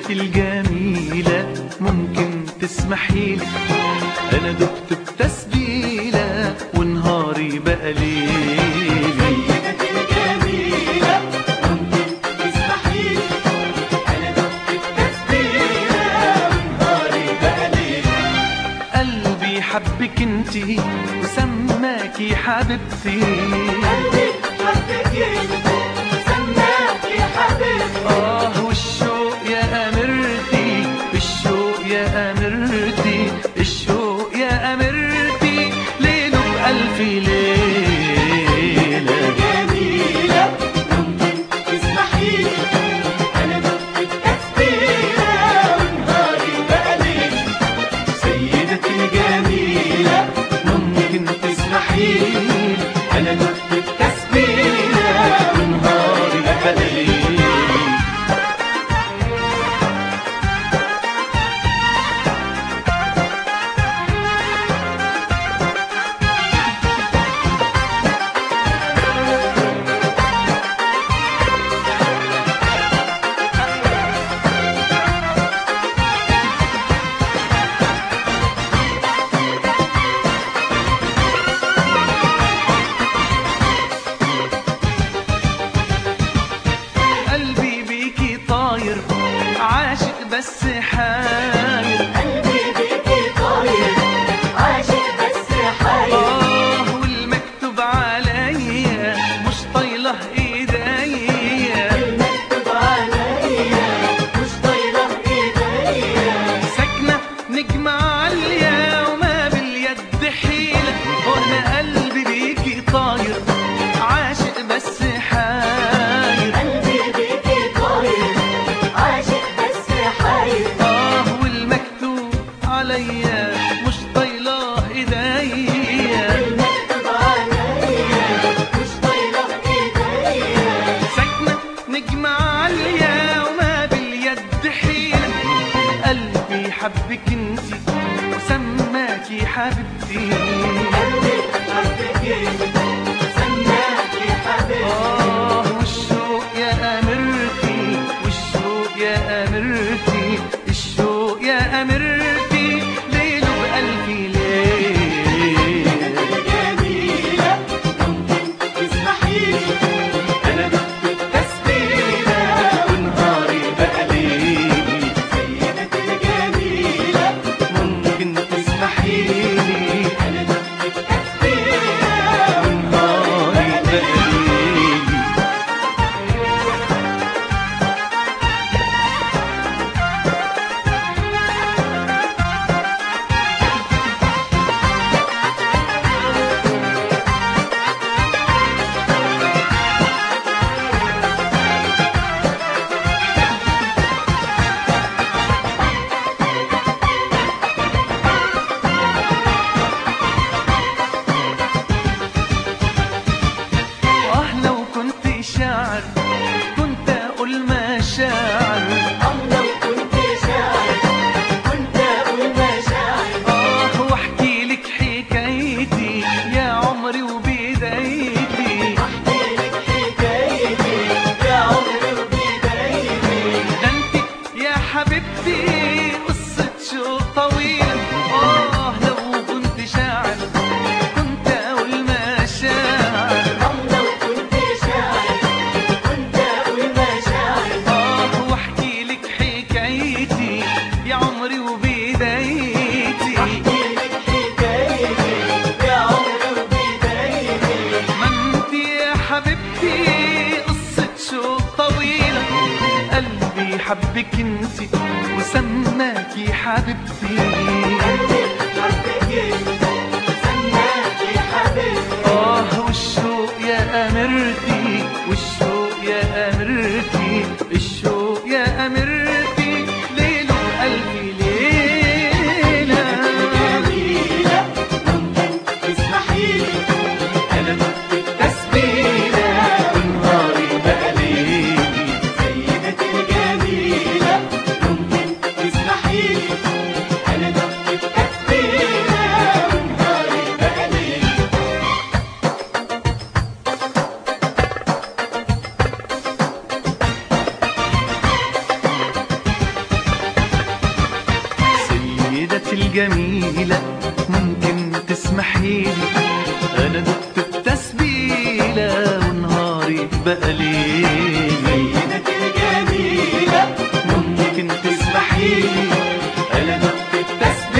سيدتي الجميلة ممكن تسمحي لي أنا دقت بتسبيلة ونهاري بقى ليلي سيدتي الجميلة ممكن تسمحي لي أنا دقت التسبيلة ونهاري بقى ليل قلبي حبك انتي وسماكي حبيبتي قلبي حبك انت سماكي حبيبتي آه والشوق يا أميرتي الشوق يا أميرتي الشوق يا أميرتي ليله بألف ليلة جميلة ممكن تسمحي لي أنا دقت التسبيلة ونهاري بقى ليل سيدتي الجميلة ممكن تسمحي لي أنا دقت التسبيلة ونهاري بقليل قلبي بيكي طاير عاشق بس حاير قلبي بيكي طاير عاشق بس حاير آه والمكتوب عليا مش طايله ايديا المكتوب عليا مش طايلة ايديا ساكنة نجمة عالية وما باليد حيلة وانا قلبي بيكي طاير عاشق بس حاير قلبي بيكي طاير عاشق بس حاير آه والمكتوب عليا مش طايله ايديا المكتوب عليا مش طايلة ايديا ساكنة نجمة عالية وما باليد حيلة قلبي حبك انتي وسماكي حبيبتي قلبي حبك انت سماكي حبيبتي آه والشوق يا أميرتي والشوق يا أميرتي الشوق يا أميرتي ليله بألف ليلة جميلة ممكن تسمحي لي أنا دقت التسبيلة ونهاري بقى ليلي سيدتي الجميلة ممكن تسمحي لي أنا دقت التسبيلة ونهاري بقى ليلي آه لو كنت شاعر كنت أقول مشاعر الله وكنت شاعر كنت أقول مشاعر آه وأحكي لك حكايتي يا عمري وبدايتي أحكي لك حكايتي يا عمري وبدايتي ده انت يا حبيبتي قصة شوق طويلة آه لو كنت شاعر كنت أقول مشاعر الله وكنت شاعر كنت أقول مشاعر آه وأحكي لك حكايتي يا عمري وبدايتي أحكي لك حكايتي يا عمري وبدايتي ما انت يا حبيبتي قصة شوق طويلة قلبي حبك انت وسماكي حبيبتي قلبي حبك انت سماكي حبيبتي آه والشوق يا أميرتي والشوق يا أميرتي الشوق يا أميرتي ليله ألف ليلة جميلة ممكن تسمحي لي أنا دقت التسبيلة ونهاري بقى ليلي سيدتي الجميلة ممكن تسمحي لي أنا دقت التسبيلة تسهيلي انا دقت التسبيلة ونهاري بقى ليلي سيدتي الجميلة ممكن تسمحيلي انا دقت التسبيلة